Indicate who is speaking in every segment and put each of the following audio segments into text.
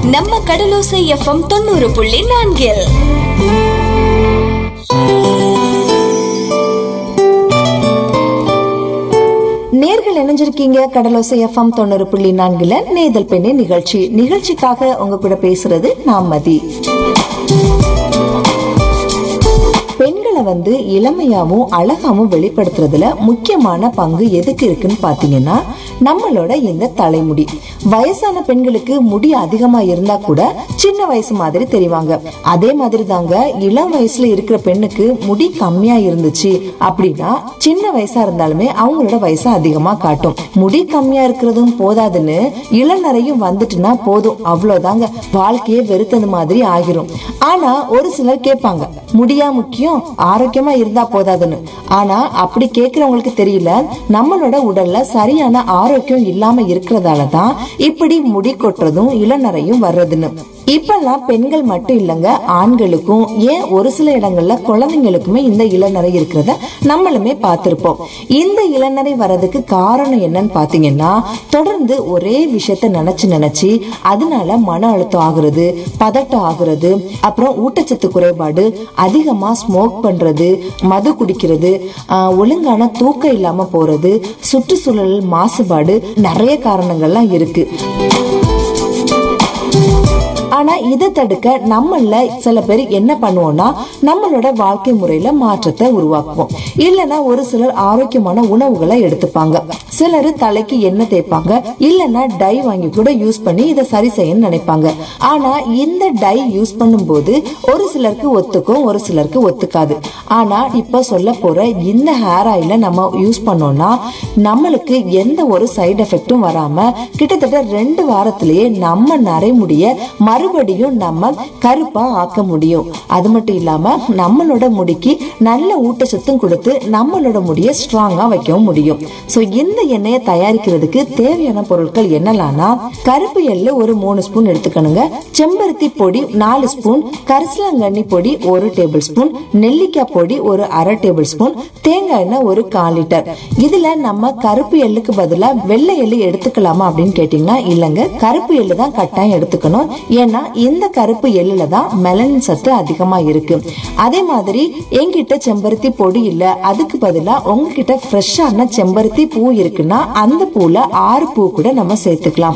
Speaker 1: நம்ம கடலோசை எஃப்எம் தொண்ணூறு புள்ளி நான்கில்
Speaker 2: நேர்கள் இணைஞ்சிருக்கீங்க கடலோசை எஃப்எம் தொண்ணூறு புள்ளி நான்குல நேதல் பெண்ணே நிகழ்ச்சி நிகழ்ச்சிக்காக உங்க கூட பேசுறது நான் மதி பெண்களை வந்து இளமையாவும் அழகாவும் வெளிப்படுத்துறதுல முக்கியமான பங்கு எதுக்கு இருக்குன்னு பாத்தீங்கன்னா நம்மளோட இந்த தலைமுடி வயசான பெண்களுக்கு முடி அதிகமா இருந்தா கூட சின்ன வயசு மாதிரி தெரிவாங்க அதே மாதிரி தாங்க இளம் வயசுல இருக்கிற பெண்ணுக்கு முடி கம்மியா இருந்துச்சு அப்படின்னா சின்ன வயசா இருந்தாலுமே அவங்களோட வயசு அதிகமா காட்டும் முடி கம்மியா இருக்கிறதும் போதாதுன்னு இளநரையும் வந்துட்டுனா போதும் அவ்வளவுதாங்க வாழ்க்கையே வெறுத்தது மாதிரி ஆகிரும் ஆனா ஒரு சிலர் கேட்பாங்க முடியா முக்கியம் ஆரோக்கியமா இருந்தா போதாதுன்னு ஆனா அப்படி கேக்குறவங்களுக்கு தெரியல நம்மளோட உடல்ல சரியான ஆரோக்கியம் இல்லாம இருக்கிறதால தான் இப்படி முடி கொட்டுறதும் இளநரையும் வர்றதுன்னு இப்பெல்லாம் பெண்கள் மட்டும் இல்லைங்க ஆண்களுக்கும் ஏன் ஒரு சில இடங்கள்ல குழந்தைங்களுக்குமே இந்த இளநரை இருக்கிறத நம்மளுமே பார்த்திருப்போம் இந்த இளநரை வர்றதுக்கு காரணம் என்னன்னு பாத்தீங்கன்னா தொடர்ந்து ஒரே விஷயத்த நினைச்சு நினைச்சு அதனால மன அழுத்தம் ஆகுறது பதட்டம் ஆகுறது அப்புறம் ஊட்டச்சத்து குறைபாடு அதிகமா ஸ்மோக் பண்றது மது குடிக்கிறது ஆஹ், ஒழுங்கான தூக்கம் இல்லாம போறது சுற்றுச்சூழல் மாசுபாடு நிறைய காரணங்கள்லாம் இருக்கு ஆனா இதை தடுக்க நம்மள சில பேர் என்ன பண்ணுவோம்னா நம்மளோட வாழ்க்கை முறையில மாற்றத்தை உருவாக்குவோம் இல்லைன்னா ஒரு சிலர் ஆரோக்கியமான உணவுகளை எடுத்துப்பாங்க சிலர் தலைக்கு எண்ணெய் தேய்ப்பாங்க இல்லைன்னா டை வாங்கி கூட யூஸ் பண்ணி இதை சரி செய்யணும்னு நினைப்பாங்க ஆனா இந்த டை யூஸ் பண்ணும்போது ஒரு சிலருக்கு ஒத்துக்கும் ஒரு சிலருக்கு ஒத்துக்காது ஆனா இப்ப சொல்ல போற இந்த ஹேர் ஆயில நம்ம யூஸ் பண்ணோம்னா நம்மளுக்கு எந்த ஒரு சைடு எஃபெக்டும் வராம கிட்டத்தட்ட ரெண்டு வாரத்திலேயே நம்ம நரைமுடிய மறுபடியும் நம்ம கருப்பா ஆக்க முடியும் அது மட்டும் இல்லாம நம்மளோட முடிக்கு நல்ல ஊட்டச்சத்தும் கொடுத்து நம்மளோட முடிய ஸ்ட்ராங்கா வைக்கவும் முடியும் சோ இந்த எண்ணெயை தயாரிக்கிறதுக்கு தேவையான பொருட்கள் என்னலாம்னா கருப்பு எள்ளு ஒரு மூணு ஸ்பூன் எடுத்துக்கணுங்க செம்பருத்தி பொடி நாலு ஸ்பூன் கரிசலாங்கண்ணி பொடி ஒரு டேபிள் ஸ்பூன் நெல்லிக்காய் பொடி ஒரு அரை டேபிள் ஸ்பூன் தேங்காய் எண்ணெய் ஒரு கால் லிட்டர் இதுல நம்ம கருப்பு எள்ளுக்கு பதிலா வெள்ளை எள்ளு எடுத்துக்கலாமா அப்படின்னு கேட்டீங்கன்னா இல்லைங்க கருப்பு எள்ளு தான் கட்டாயம் எடுத்துக்கணும் ஏன்னா இந்த கருப்பு எள்ளுல தான் மெலனின் சத்து அதிகமா இருக்கு அதே மாதிரி என்கிட்ட செம்பருத்தி பொடி இல்ல அதுக்கு பதிலா உங்ககிட்ட ஃப்ரெஷ்ஷான செம்பருத்தி பூ இருக்குன்னா அந்த பூல ஆறு பூ கூட நம்ம சேர்த்துக்கலாம்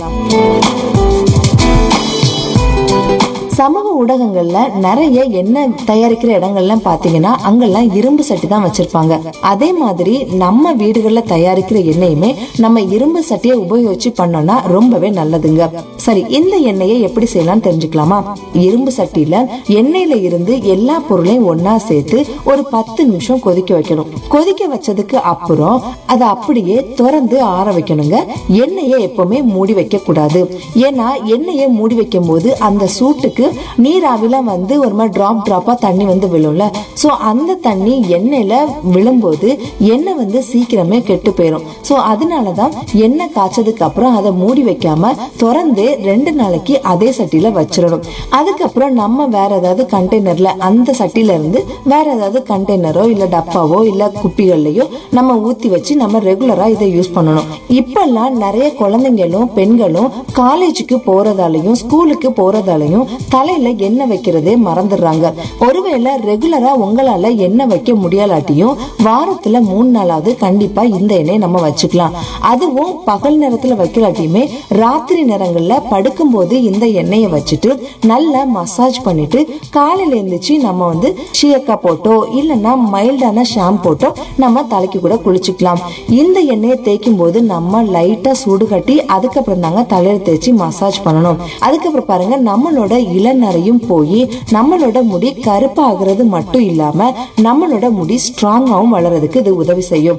Speaker 2: சமூக ஊடகங்கள்ல நிறைய எண்ணெய் தயாரிக்கிற இடங்கள்லாம் பாத்தீங்கன்னா அங்கெல்லாம் இரும்பு சட்டி தான் வச்சிருப்பாங்க அதே மாதிரி நம்ம வீடுகள்ல தயாரிக்கிற எண்ணெயுமே நம்ம இரும்பு சட்டியை உபயோகிச்சு பண்ணோம்னா ரொம்பவே நல்லதுங்க சரி இந்த எண்ணெயை எப்படி செய்யலாம் தெரிஞ்சுக்கலாமா இரும்பு சட்டியில எண்ணெயில இருந்து எல்லா பொருளையும் ஒண்ணா சேர்த்து ஒரு பத்து நிமிஷம் கொதிக்க வைக்கணும் கொதிக்க வச்சதுக்கு அப்புறம் அதை அப்படியே திறந்து ஆற வைக்கணுங்க எண்ணெயை எப்பவுமே மூடி வைக்க கூடாது ஏன்னா எண்ணெயை மூடி வைக்கும் போது அந்த சூட்டுக்கு நீராவில வந்து ஒரு மாதிரி டிராப் டிராப்பா தண்ணி வந்து விழும்ல சோ அந்த தண்ணி எண்ணெயில விழும்போது எண்ணெய் வந்து சீக்கிரமே கெட்டு போயிடும் சோ அதனாலதான் எண்ணெய் காய்ச்சதுக்கு அப்புறம் அதை மூடி வைக்காம திறந்து ரெண்டு நாளைக்கு அதே சட்டியில வச்சிடணும் அதுக்கப்புறம் நம்ம வேற ஏதாவது கண்டெய்னர்ல அந்த சட்டியில இருந்து வேற ஏதாவது கண்டெய்னரோ இல்ல டப்பாவோ இல்ல குப்பிகள்லயோ நம்ம ஊத்தி வச்சு நம்ம ரெகுலரா இதை யூஸ் பண்ணணும் இப்பெல்லாம் நிறைய குழந்தைங்களும் பெண்களும் காலேஜுக்கு போறதாலையும் ஸ்கூலுக்கு போறதாலையும் தலையில எண்ணெய் வைக்கிறதே மறந்துடுறாங்க ஒருவேளை ரெகுலரா உங்களால எண்ணெய் வைக்க முடியாலாட்டியும் வாரத்துல மூணு நாளாவது கண்டிப்பா இந்த எண்ணெயை நம்ம வச்சுக்கலாம் அதுவும் பகல் நேரத்துல வைக்கலாட்டியுமே ராத்திரி நேரங்கள்ல படுக்கும்போது இந்த எண்ணெயை வச்சுட்டு நல்லா மசாஜ் பண்ணிட்டு காலையில எழுந்திரிச்சு நம்ம வந்து ஷியக்கா போட்டோ இல்லைன்னா மைல்டான ஷாம்பு போட்டோ நம்ம தலைக்கு கூட குளிச்சுக்கலாம் இந்த எண்ணெயை தேய்க்கும் போது நம்ம லைட்டா சூடு கட்டி அதுக்கப்புறம் தாங்க தலையில தேய்ச்சி மசாஜ் பண்ணணும் அதுக்கப்புறம் பாருங்க நம்மளோட இளநரையும் போய் நம்மளோட முடி கருப்பாகிறது மட்டும் இல்லாம நம்மளோட முடி ஸ்ட்ராங்காவும் வளர்றதுக்கு இது உதவி செய்யும்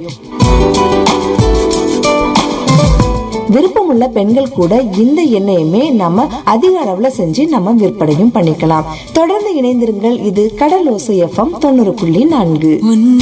Speaker 2: விருப்பமுள்ள பெண்கள் கூட இந்த எண்ணெயுமே நம்ம அதிக அளவுல செஞ்சு நம்ம விற்பனையும் பண்ணிக்கலாம் தொடர்ந்து இணைந்திருங்கள் இது கடலோசை எஃப்எம் தொண்ணூறு புள்ளி நான்கு